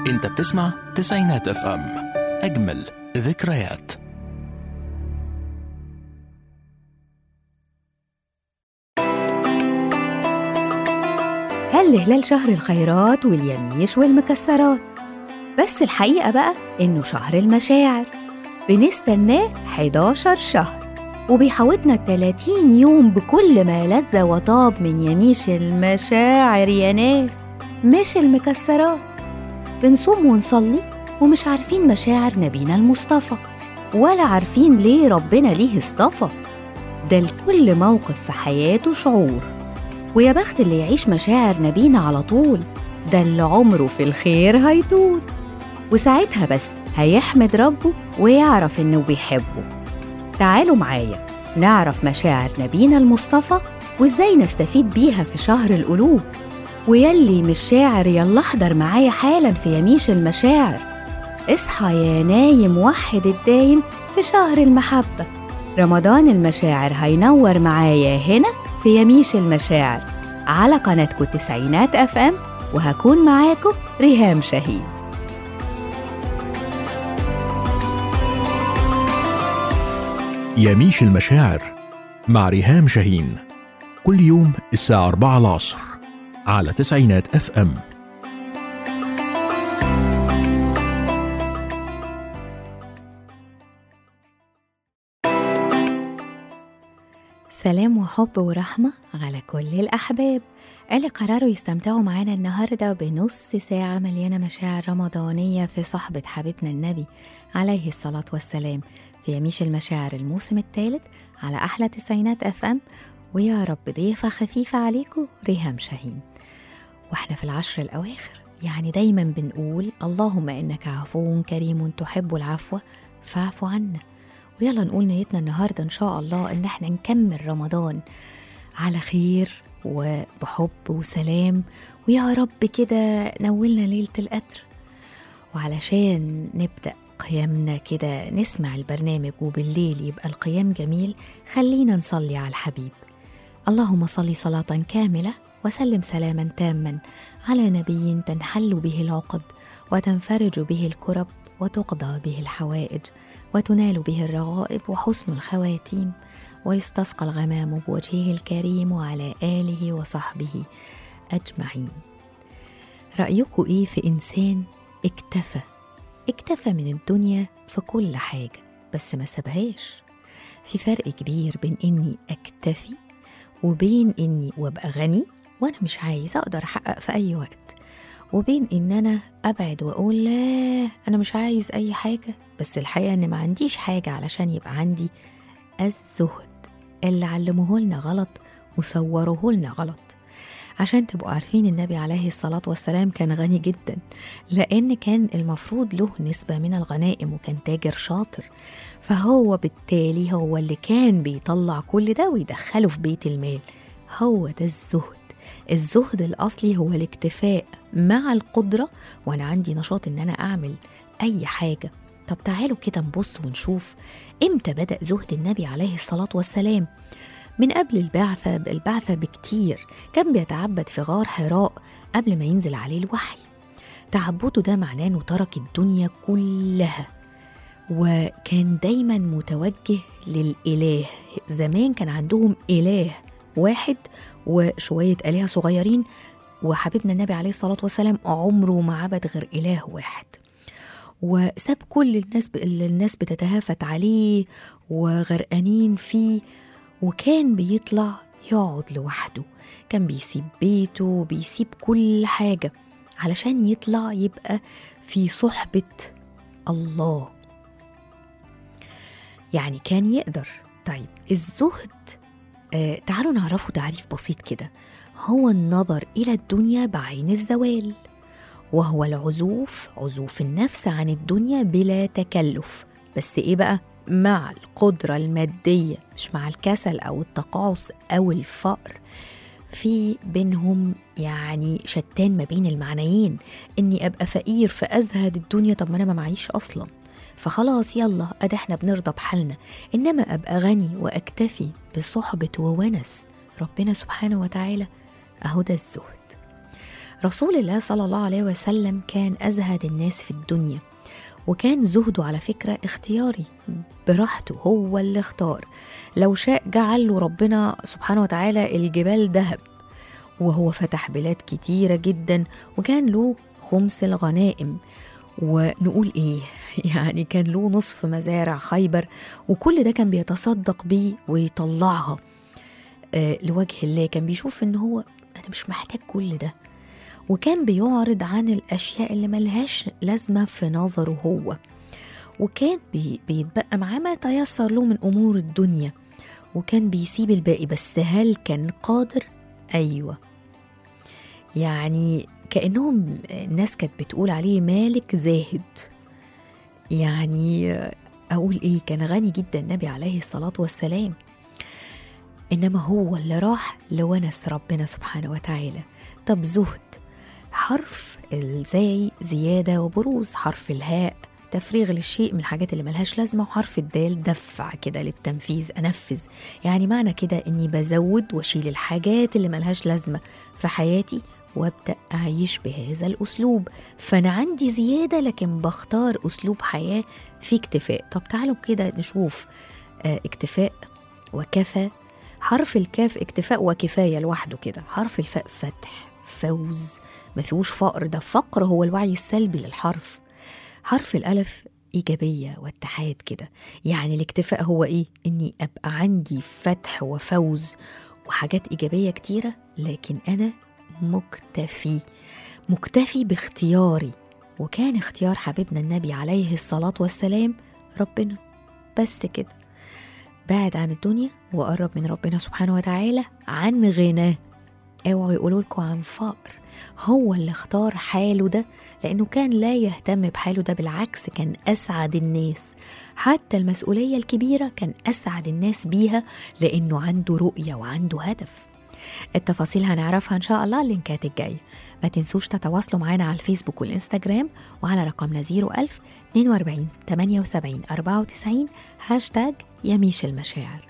انت بتسمع تسعينات اف ام اجمل ذكريات هل هلال شهر الخيرات واليميش والمكسرات بس الحقيقة بقى إنه شهر المشاعر بنستناه 11 شهر وبيحوطنا 30 يوم بكل ما لذ وطاب من يميش المشاعر يا ناس مش المكسرات بنصوم ونصلي ومش عارفين مشاعر نبينا المصطفى ولا عارفين ليه ربنا ليه اصطفى ده لكل موقف في حياته شعور ويا بخت اللي يعيش مشاعر نبينا على طول ده اللي عمره في الخير هيطول وساعتها بس هيحمد ربه ويعرف إنه بيحبه تعالوا معايا نعرف مشاعر نبينا المصطفى وإزاي نستفيد بيها في شهر القلوب ويلي مش شاعر يلا احضر معايا حالا في يميش المشاعر اصحى يا نايم وحد الدايم في شهر المحبة رمضان المشاعر هينور معايا هنا في يميش المشاعر على قناتكم التسعينات اف ام وهكون معاكم ريهام شاهين يميش المشاعر مع ريهام شاهين كل يوم الساعة 4 العصر على تسعينات اف ام سلام وحب ورحمة على كل الأحباب اللي قرروا يستمتعوا معانا النهاردة بنص ساعة مليانة مشاعر رمضانية في صحبة حبيبنا النبي عليه الصلاة والسلام في يميش المشاعر الموسم الثالث على أحلى تسعينات أف أم ويا رب ضيفة خفيفة عليكم ريهام شاهين واحنا في العشر الأواخر يعني دايما بنقول اللهم إنك عفو كريم تحب العفو فاعف عنا ويلا نقول نيتنا النهاردة إن شاء الله إن احنا نكمل رمضان على خير وبحب وسلام ويا رب كده نولنا ليلة القدر وعلشان نبدأ قيامنا كده نسمع البرنامج وبالليل يبقى القيام جميل خلينا نصلي على الحبيب اللهم صل صلاة كاملة وسلم سلاما تاما على نبي تنحل به العقد وتنفرج به الكرب وتقضى به الحوائج وتنال به الرغائب وحسن الخواتيم ويستسقى الغمام بوجهه الكريم وعلى آله وصحبه أجمعين رأيكم إيه في إنسان اكتفى اكتفى من الدنيا في كل حاجة بس ما سابهاش في فرق كبير بين إني أكتفي وبين إني وأبقى غني وأنا مش عايز أقدر أحقق في أي وقت وبين إن أنا أبعد وأقول لا أنا مش عايز أي حاجة بس الحقيقة إن ما عنديش حاجة علشان يبقى عندي الزهد اللي علموه لنا غلط وصوروه لنا غلط عشان تبقوا عارفين النبي عليه الصلاة والسلام كان غني جدا لأن كان المفروض له نسبة من الغنائم وكان تاجر شاطر فهو بالتالي هو اللي كان بيطلع كل ده ويدخله في بيت المال هو ده الزهد الزهد الأصلي هو الاكتفاء مع القدرة وأنا عندي نشاط إن أنا أعمل أي حاجة طب تعالوا كده نبص ونشوف إمتى بدأ زهد النبي عليه الصلاة والسلام من قبل البعثة البعثة بكتير كان بيتعبد في غار حراء قبل ما ينزل عليه الوحي تعبده ده معناه انه ترك الدنيا كلها وكان دايما متوجه للإله زمان كان عندهم إله واحد وشوية آلهة صغيرين وحبيبنا النبي عليه الصلاة والسلام عمره ما عبد غير إله واحد وساب كل الناس اللي الناس بتتهافت عليه وغرقانين فيه وكان بيطلع يقعد لوحده كان بيسيب بيته وبيسيب كل حاجة علشان يطلع يبقى في صحبة الله يعني كان يقدر طيب الزهد آه تعالوا نعرفه تعريف بسيط كده هو النظر إلى الدنيا بعين الزوال وهو العزوف عزوف النفس عن الدنيا بلا تكلف بس إيه بقى مع القدرة المادية مش مع الكسل أو التقاعس أو الفقر في بينهم يعني شتان ما بين المعنيين إني أبقى فقير فأزهد الدنيا طب ما أنا ما معيش أصلا فخلاص يلا أدي احنا بنرضى بحالنا إنما أبقى غني وأكتفي بصحبة وونس ربنا سبحانه وتعالى أهو ده الزهد رسول الله صلى الله عليه وسلم كان أزهد الناس في الدنيا وكان زهده على فكرة اختياري براحته هو اللي اختار لو شاء جعل له ربنا سبحانه وتعالى الجبال ذهب وهو فتح بلاد كتيرة جدا وكان له خمس الغنائم ونقول ايه يعني كان له نصف مزارع خيبر وكل ده كان بيتصدق بيه ويطلعها آه لوجه الله كان بيشوف ان هو انا مش محتاج كل ده وكان بيعرض عن الاشياء اللي ملهاش لازمه في نظره هو وكان بي بيتبقى معاه ما تيسر له من امور الدنيا وكان بيسيب الباقي بس هل كان قادر ايوه يعني كانهم الناس كانت بتقول عليه مالك زاهد يعني اقول ايه كان غني جدا النبي عليه الصلاه والسلام انما هو اللي راح لونس ربنا سبحانه وتعالى طب زهد حرف الزاي زياده وبروز حرف الهاء تفريغ للشيء من الحاجات اللي ملهاش لازمة وحرف الدال دفع كده للتنفيذ أنفذ يعني معنى كده إني بزود وأشيل الحاجات اللي ملهاش لازمة في حياتي وابدأ أعيش بهذا الأسلوب فأنا عندي زيادة لكن بختار أسلوب حياة في اكتفاء طب تعالوا كده نشوف آه اكتفاء وكفى حرف الكاف اكتفاء وكفاية لوحده كده حرف الفاء فتح فوز ما فيهوش فقر ده فقر هو الوعي السلبي للحرف حرف الألف إيجابية واتحاد كده يعني الاكتفاء هو إيه؟ إني أبقى عندي فتح وفوز وحاجات إيجابية كتيرة لكن أنا مكتفي مكتفي باختياري وكان اختيار حبيبنا النبي عليه الصلاة والسلام ربنا بس كده بعد عن الدنيا وقرب من ربنا سبحانه وتعالى عن غناه اوعوا يقولوا لكم عن فقر هو اللي اختار حاله ده لانه كان لا يهتم بحاله ده بالعكس كان اسعد الناس حتى المسؤوليه الكبيره كان اسعد الناس بيها لانه عنده رؤيه وعنده هدف التفاصيل هنعرفها ان شاء الله اللينكات الجايه ما تنسوش تتواصلوا معنا على الفيسبوك والانستجرام وعلى رقمنا 01000 42 78 94 هاشتاج يميش المشاعر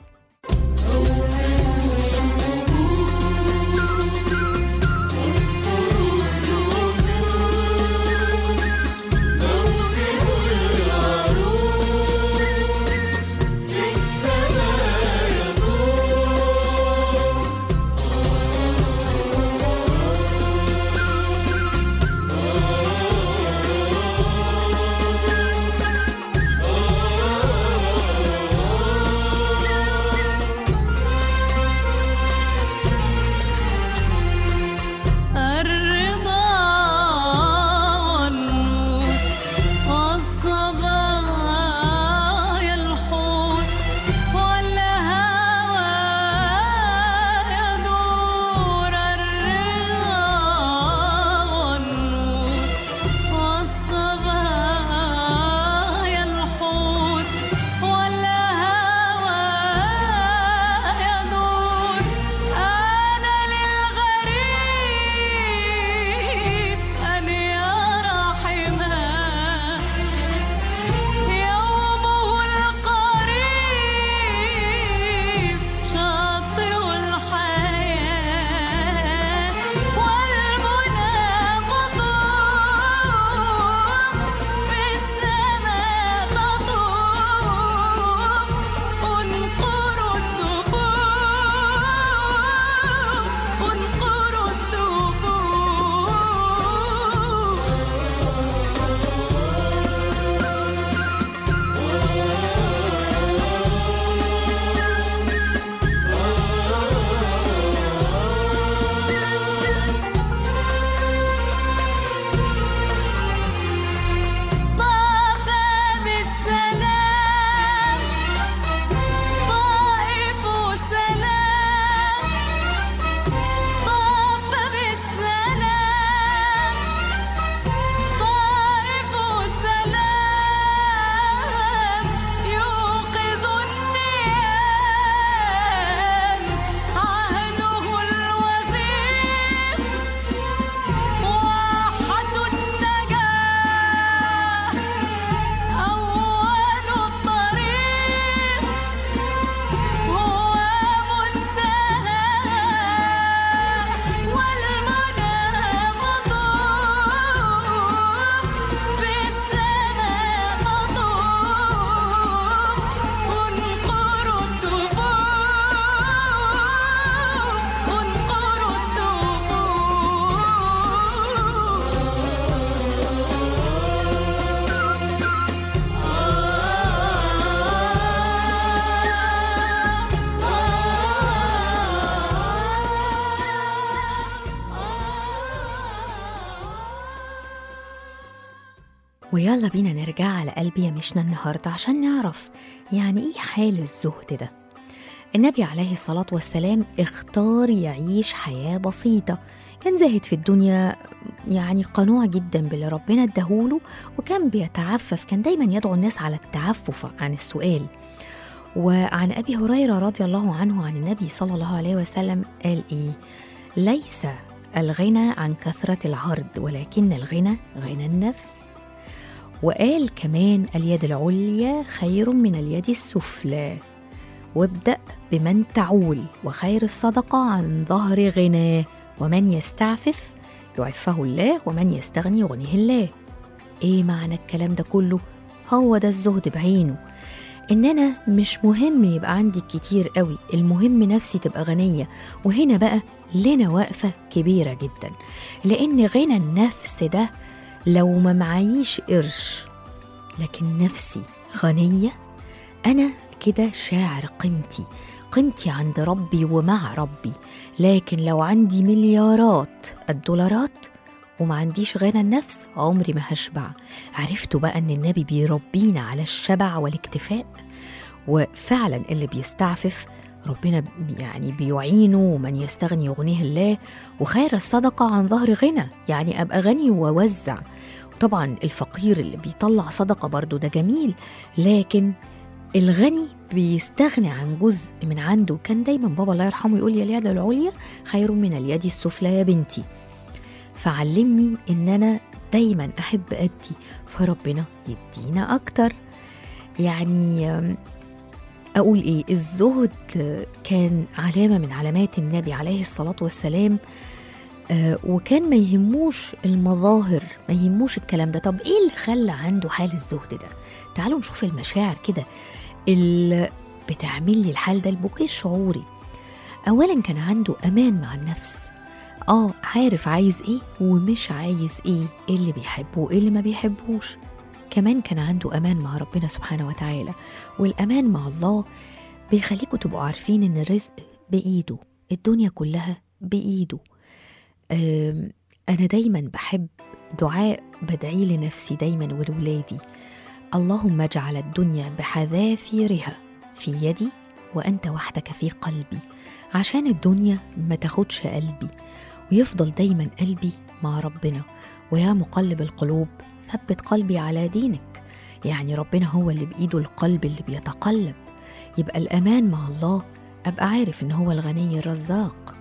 ويلا بينا نرجع على قلبي يمشنا النهاردة عشان نعرف يعني ايه حال الزهد ده النبي عليه الصلاة والسلام اختار يعيش حياة بسيطة كان زاهد في الدنيا يعني قنوع جدا باللي ربنا اداهوله وكان بيتعفف كان دايما يدعو الناس على التعفف عن السؤال وعن ابي هريره رضي الله عنه عن النبي صلى الله عليه وسلم قال ايه ليس الغنى عن كثره العرض ولكن الغنى غنى النفس وقال كمان اليد العليا خير من اليد السفلى وابدا بمن تعول وخير الصدقه عن ظهر غناه ومن يستعفف يعفه الله ومن يستغني يغنيه الله ايه معنى الكلام ده كله هو ده الزهد بعينه ان انا مش مهم يبقى عندي كتير قوي المهم نفسي تبقى غنية وهنا بقى لنا وقفة كبيرة جدا لان غنى النفس ده لو ما معيش قرش لكن نفسي غنية انا كده شاعر قيمتي قيمتي عند ربي ومع ربي لكن لو عندي مليارات الدولارات وما عنديش غنى النفس عمري ما هشبع عرفتوا بقى ان النبي بيربينا على الشبع والاكتفاء وفعلا اللي بيستعفف ربنا يعني بيعينه ومن يستغني يغنيه الله وخير الصدقة عن ظهر غنى يعني أبقى غني ووزع طبعا الفقير اللي بيطلع صدقة برضو ده جميل لكن الغني بيستغني عن جزء من عنده كان دايما بابا الله يرحمه يقول يا اليد العليا خير من اليد السفلى يا بنتي فعلمني ان انا دايما احب ادي فربنا يدينا اكتر يعني اقول ايه الزهد كان علامه من علامات النبي عليه الصلاه والسلام وكان ما يهموش المظاهر ما يهموش الكلام ده طب ايه اللي خلى عنده حال الزهد ده تعالوا نشوف المشاعر كده اللي بتعمل لي الحال ده البوكيه الشعوري اولا كان عنده امان مع النفس اه عارف عايز ايه ومش عايز ايه ايه اللي بيحبه وايه اللي ما بيحبوش كمان كان عنده امان مع ربنا سبحانه وتعالى والامان مع الله بيخليكم تبقوا عارفين ان الرزق بايده الدنيا كلها بايده انا دايما بحب دعاء بدعي لنفسي دايما ولولادي اللهم اجعل الدنيا بحذافيرها في يدي وانت وحدك في قلبي عشان الدنيا ما تاخدش قلبي ويفضل دايما قلبي مع ربنا ويا مقلب القلوب ثبت قلبي على دينك يعني ربنا هو اللي بإيده القلب اللي بيتقلب يبقى الأمان مع الله أبقى عارف إن هو الغني الرزاق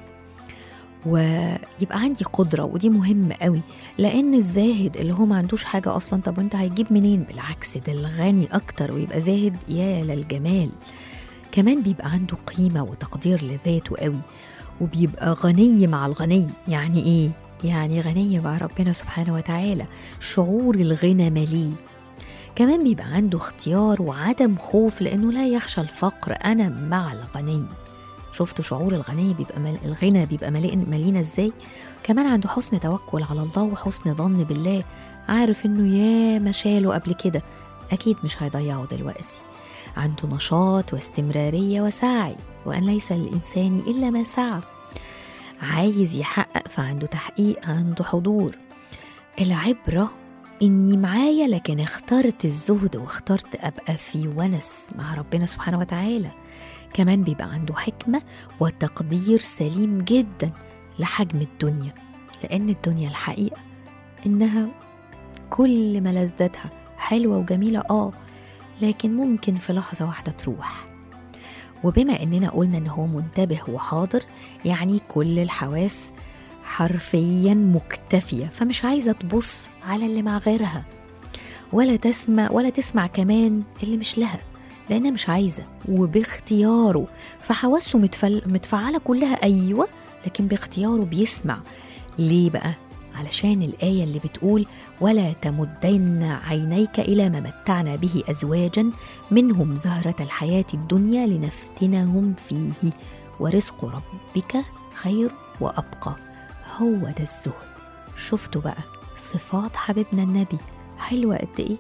ويبقى عندي قدرة ودي مهمة قوي لأن الزاهد اللي هو ما عندوش حاجة أصلا طب وانت هيجيب منين بالعكس ده الغني أكتر ويبقى زاهد يا للجمال كمان بيبقى عنده قيمة وتقدير لذاته قوي وبيبقى غني مع الغني يعني ايه يعني غني مع ربنا سبحانه وتعالى شعور الغنى مليه كمان بيبقى عنده اختيار وعدم خوف لانه لا يخشى الفقر انا مع الغني شفتوا شعور الغني بيبقى مل... الغنى بيبقى مليء ملينا ازاي كمان عنده حسن توكل على الله وحسن ظن بالله عارف انه يا ما شاله قبل كده اكيد مش هيضيعه دلوقتي عنده نشاط واستمراريه وسعي وان ليس للانسان الا ما سعى عايز يحقق فعنده تحقيق عنده حضور العبره اني معايا لكن اخترت الزهد واخترت ابقى في ونس مع ربنا سبحانه وتعالى كمان بيبقى عنده حكمه وتقدير سليم جدا لحجم الدنيا لان الدنيا الحقيقه انها كل ملذاتها حلوه وجميله اه لكن ممكن في لحظه واحده تروح وبما اننا قلنا ان هو منتبه وحاضر يعني كل الحواس حرفيا مكتفيه فمش عايزه تبص على اللي مع غيرها ولا تسمع ولا تسمع كمان اللي مش لها لانها مش عايزه وباختياره فحواسه متفل... متفعله كلها ايوه لكن باختياره بيسمع ليه بقى علشان الآية اللي بتقول ولا تمدن عينيك إلى ما متعنا به أزواجا منهم زهرة الحياة الدنيا لنفتنهم فيه ورزق ربك خير وأبقى هو ده الزهد شفتوا بقى صفات حبيبنا النبي حلوة قد إيه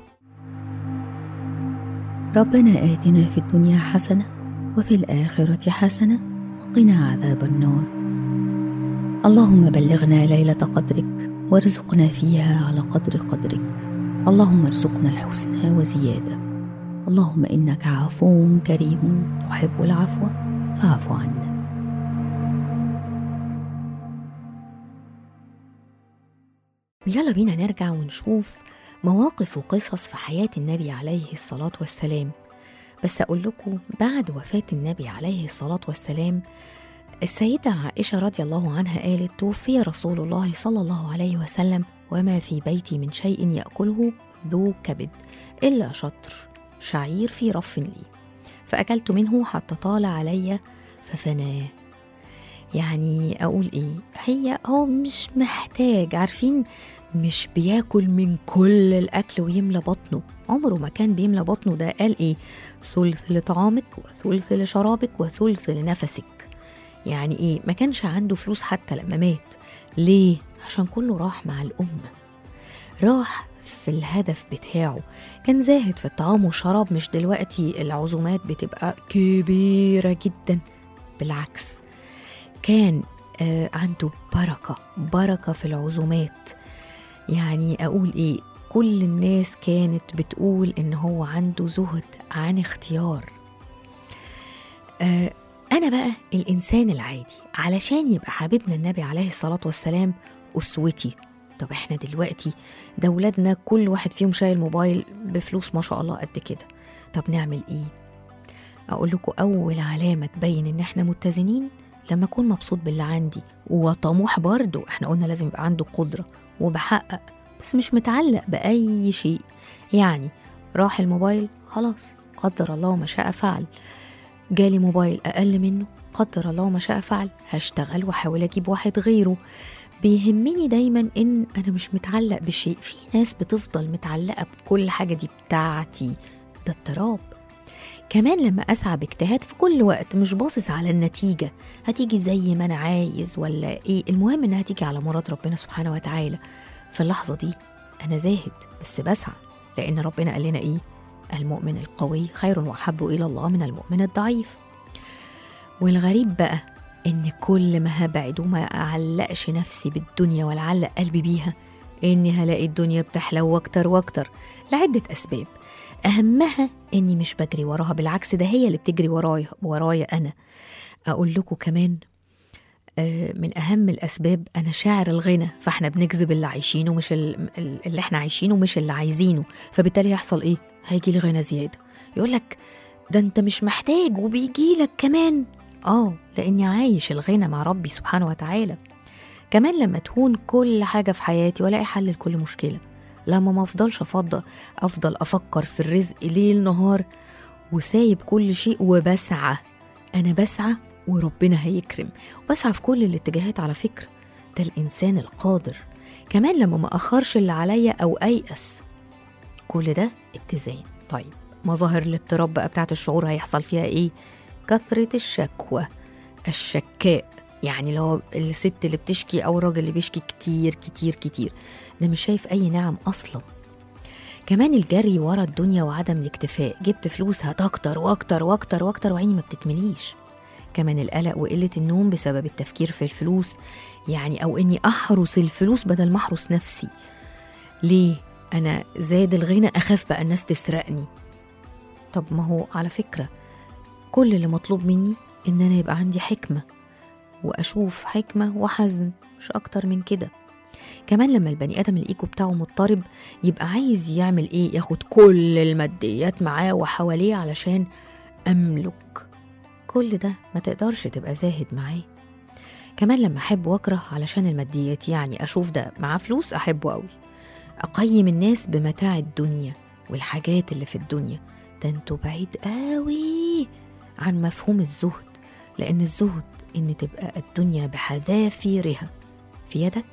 ربنا آتنا في الدنيا حسنة وفي الآخرة حسنة وقنا عذاب النار اللهم بلغنا ليلة قدرك وارزقنا فيها على قدر قدرك اللهم ارزقنا الحسنى وزيادة اللهم إنك عفو كريم تحب العفو فاعف عنا ويلا بينا نرجع ونشوف مواقف وقصص في حياة النبي عليه الصلاة والسلام بس أقول لكم بعد وفاة النبي عليه الصلاة والسلام السيدة عائشة رضي الله عنها قالت توفي رسول الله صلى الله عليه وسلم وما في بيتي من شيء يأكله ذو كبد إلا شطر شعير في رف لي فأكلت منه حتى طال علي ففناه يعني أقول إيه هي هو مش محتاج عارفين مش بياكل من كل الأكل ويملى بطنه عمره ما كان بيملى بطنه ده قال إيه ثلث لطعامك وثلث لشرابك وثلث لنفسك يعني إيه ما كانش عنده فلوس حتى لما مات ليه عشان كله راح مع الأمة راح في الهدف بتاعه كان زاهد في الطعام والشراب مش دلوقتي العزومات بتبقى كبيرة جدا بالعكس كان آه عنده بركة بركة في العزومات يعني أقول إيه كل الناس كانت بتقول إن هو عنده زهد عن اختيار آه أنا بقى الإنسان العادي علشان يبقى حبيبنا النبي عليه الصلاة والسلام أسوتي طب إحنا دلوقتي ده ولادنا كل واحد فيهم شايل موبايل بفلوس ما شاء الله قد كده طب نعمل إيه أقول لكم أول علامة تبين إن إحنا متزنين لما أكون مبسوط باللي عندي وطموح برضه إحنا قلنا لازم يبقى عنده قدرة وبحقق بس مش متعلق بأي شيء يعني راح الموبايل خلاص قدر الله ما شاء فعل جالي موبايل أقل منه قدر الله ما شاء فعل هشتغل واحاول أجيب واحد غيره بيهمني دايما إن أنا مش متعلق بشيء في ناس بتفضل متعلقة بكل حاجة دي بتاعتي ده اضطراب كمان لما أسعى باجتهاد في كل وقت مش باصص على النتيجة هتيجي زي ما أنا عايز ولا إيه المهم إنها تيجي على مراد ربنا سبحانه وتعالى في اللحظة دي أنا زاهد بس بسعى لأن ربنا قال لنا إيه المؤمن القوي خير وأحب إلى الله من المؤمن الضعيف والغريب بقى إن كل ما هبعد وما أعلقش نفسي بالدنيا ولا أعلق قلبي بيها إني هلاقي الدنيا بتحلو أكتر وأكتر لعدة أسباب أهمها إني مش بجري وراها بالعكس ده هي اللي بتجري ورايا ورايا أنا أقول لكم كمان آه، من أهم الأسباب أنا شاعر الغنى فإحنا بنجذب اللي عايشينه مش ال- ال- اللي إحنا عايشينه مش اللي عايزينه فبالتالي يحصل إيه؟ هيجي لي غنى زيادة يقول لك ده أنت مش محتاج وبيجي لك كمان آه لأني عايش الغنى مع ربي سبحانه وتعالى كمان لما تهون كل حاجة في حياتي ولاقي حل لكل مشكلة لما ما افضلش افضل افضل افكر في الرزق ليل نهار وسايب كل شيء وبسعى انا بسعى وربنا هيكرم وبسعى في كل الاتجاهات على فكرة ده الانسان القادر كمان لما ما اخرش اللي عليا او ايأس كل ده اتزان طيب مظاهر الاضطراب بقى بتاعت الشعور هيحصل فيها ايه كثرة الشكوى الشكاء يعني لو الست اللي بتشكي او الراجل اللي بيشكي كتير كتير كتير ده مش شايف اي نعم اصلا كمان الجري ورا الدنيا وعدم الاكتفاء جبت فلوس هات اكتر واكتر واكتر واكتر وعيني ما بتتمليش كمان القلق وقلة النوم بسبب التفكير في الفلوس يعني أو إني أحرس الفلوس بدل ما أحرس نفسي ليه؟ أنا زاد الغنى أخاف بقى الناس تسرقني طب ما هو على فكرة كل اللي مطلوب مني إن أنا يبقى عندي حكمة وأشوف حكمة وحزم مش أكتر من كده كمان لما البني آدم الإيجو بتاعه مضطرب يبقى عايز يعمل إيه ياخد كل الماديات معاه وحواليه علشان أملك كل ده ما تقدرش تبقى زاهد معاه كمان لما أحب وأكره علشان الماديات يعني أشوف ده معاه فلوس أحبه أوي أقيم الناس بمتاع الدنيا والحاجات اللي في الدنيا ده انتوا بعيد قوي عن مفهوم الزهد لأن الزهد إن تبقى الدنيا بحذافيرها في يدك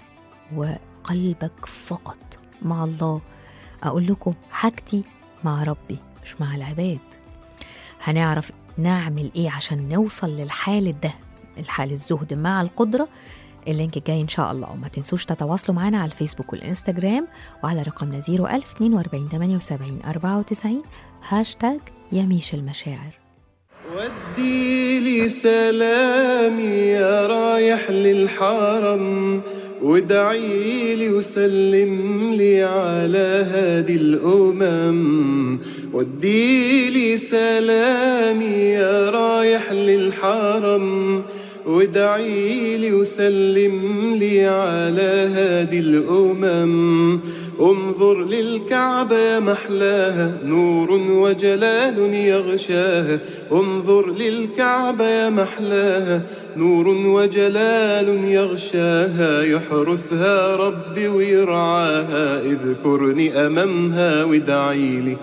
وقلبك فقط مع الله أقول لكم حاجتي مع ربي مش مع العباد هنعرف نعمل إيه عشان نوصل للحال ده الحال الزهد مع القدرة اللينك الجاي إن شاء الله وما تنسوش تتواصلوا معنا على الفيسبوك والإنستجرام وعلى رقمنا 01000 42 78 94 هاشتاج يميش المشاعر ودي لي سلامي يا رايح للحرم وادعي لي وسلم لي على هادي الأمم ودي لي سلامي يا رايح للحرم وادعي لي وسلم لي على هادي الأمم انظر للكعبة يا محلاها نور وجلال يغشاها انظر للكعبة يا محلاها نور وجلال يغشاها يحرسها ربي ويرعاها اذكرني أمامها وادعي لي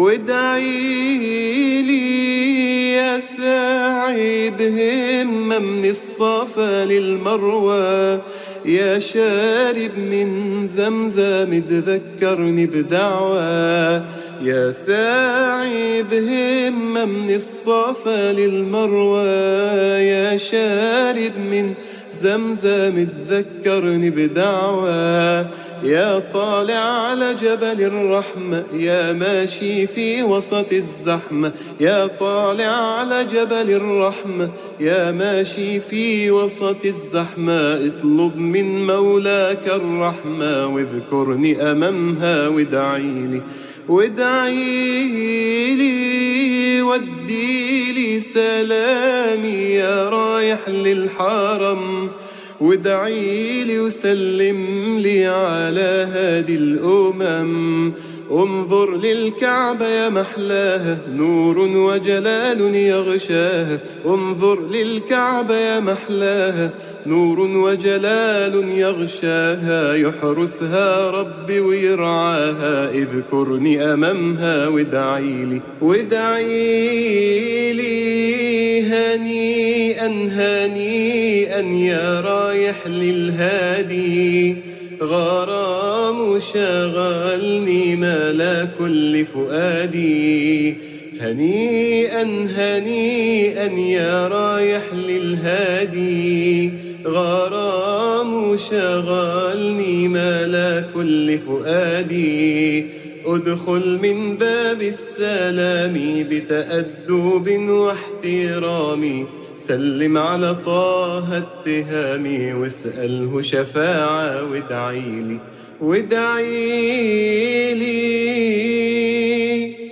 وادعي لي يا ساعي بهمة من الصفا للمروى يا شارب من زمزم تذكرني بدعوى يا ساعي بهمة من الصفا للمروى يا شارب من زمزم تذكرني بدعوى يا طالع على جبل الرحمة يا ماشي في وسط الزحمة يا طالع على جبل الرحمة يا ماشي في وسط الزحمة اطلب من مولاك الرحمة واذكرني أمامها وادعي لي وادعي لي ودي لي سلامي يا رايح للحرم وادعي لي وسلم لي على هادي الأمم انظر للكعبة يا محلاها نور وجلال يغشاها انظر للكعبة يا محلاها نور وجلال يغشاها يحرسها ربي ويرعاها اذكرني أمامها وادعي لي وادعي لي هنيئا هنيئا يا رايح للهادي غرام شغلني ملا كل فؤادي هنيئا هنيئا يا رايح للهادي غرام شغلني ملا كل فؤادي ادخل من باب السلام بتأدب واحترام سلم على طه التهامي واسأله شفاعة وادعي لي وادعي لي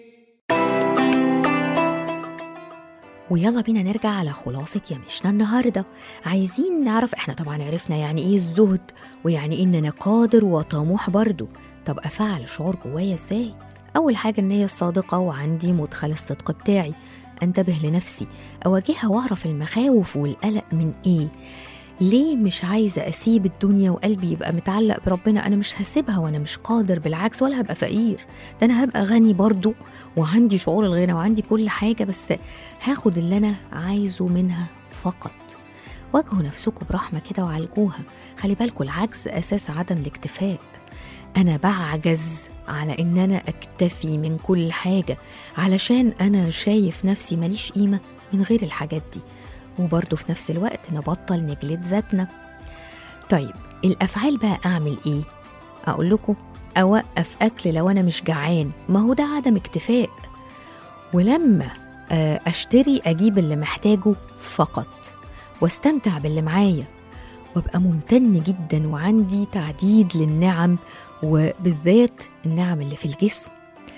ويلا بينا نرجع على خلاصة يمشنا النهاردة عايزين نعرف احنا طبعا عرفنا يعني ايه الزهد ويعني ايه ان انا قادر وطموح برضو طب افعل شعور جوايا ازاي اول حاجة النية الصادقة وعندي مدخل الصدق بتاعي انتبه لنفسي اواجهها واعرف المخاوف والقلق من ايه ليه مش عايزة أسيب الدنيا وقلبي يبقى متعلق بربنا أنا مش هسيبها وأنا مش قادر بالعكس ولا هبقى فقير ده أنا هبقى غني برضو وعندي شعور الغنى وعندي كل حاجة بس هاخد اللي أنا عايزه منها فقط واجهوا نفسكم برحمة كده وعالجوها خلي بالكوا العجز أساس عدم الاكتفاء أنا بعجز على إن أنا أكتفي من كل حاجة علشان أنا شايف نفسي ماليش قيمة من غير الحاجات دي وبرضه في نفس الوقت نبطل نجلد ذاتنا طيب الأفعال بقى أعمل إيه؟ أقول لكم أوقف أكل لو أنا مش جعان ما هو ده عدم اكتفاء ولما آه، أشتري أجيب اللي محتاجه فقط واستمتع باللي معايا وابقى ممتن جدا وعندي تعديد للنعم وبالذات النعم اللي في الجسم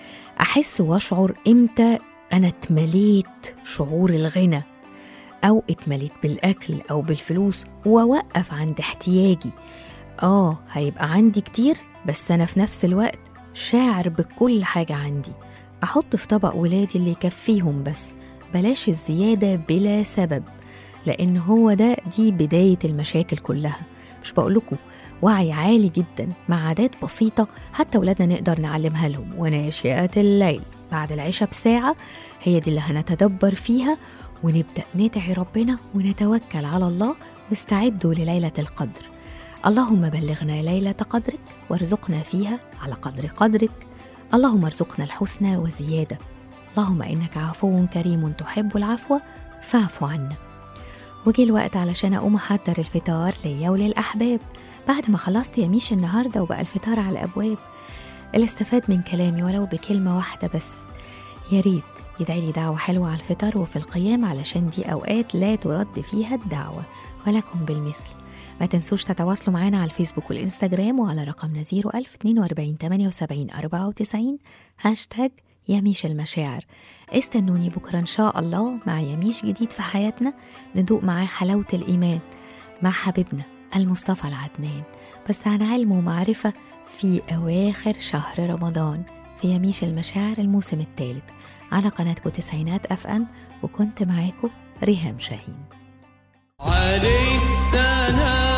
احس واشعر امتى انا اتمليت شعور الغنى او اتمليت بالاكل او بالفلوس واوقف عند احتياجي اه هيبقى عندي كتير بس انا في نفس الوقت شاعر بكل حاجه عندي احط في طبق ولادي اللي يكفيهم بس بلاش الزياده بلا سبب لان هو ده دي بدايه المشاكل كلها مش بقولكوا وعي عالي جدا مع عادات بسيطة حتى ولادنا نقدر نعلمها لهم وناشئات الليل بعد العشاء بساعة هي دي اللي هنتدبر فيها ونبدأ ندعي ربنا ونتوكل على الله واستعدوا لليلة القدر اللهم بلغنا ليلة قدرك وارزقنا فيها على قدر قدرك اللهم ارزقنا الحسنى وزيادة اللهم إنك عفو كريم تحب العفو فاعف عنا وجه الوقت علشان أقوم أحضر الفطار ليا وللأحباب بعد ما خلصت يميش النهاردة وبقى الفطار على الأبواب اللي استفاد من كلامي ولو بكلمة واحدة بس يا ريت يدعي لي دعوة حلوة على الفطر وفي القيام علشان دي أوقات لا ترد فيها الدعوة ولكم بالمثل ما تنسوش تتواصلوا معنا على الفيسبوك والإنستجرام وعلى رقمنا 01042 78 94 هاشتاج يميش المشاعر استنوني بكرة إن شاء الله مع يميش جديد في حياتنا ندوق معاه حلاوة الإيمان مع حبيبنا المصطفى العدنان بس عن علم ومعرفة في أواخر شهر رمضان في يميش المشاعر الموسم الثالث على قناتكم تسعينات أف أم وكنت معاكم ريهام شاهين عليك سلام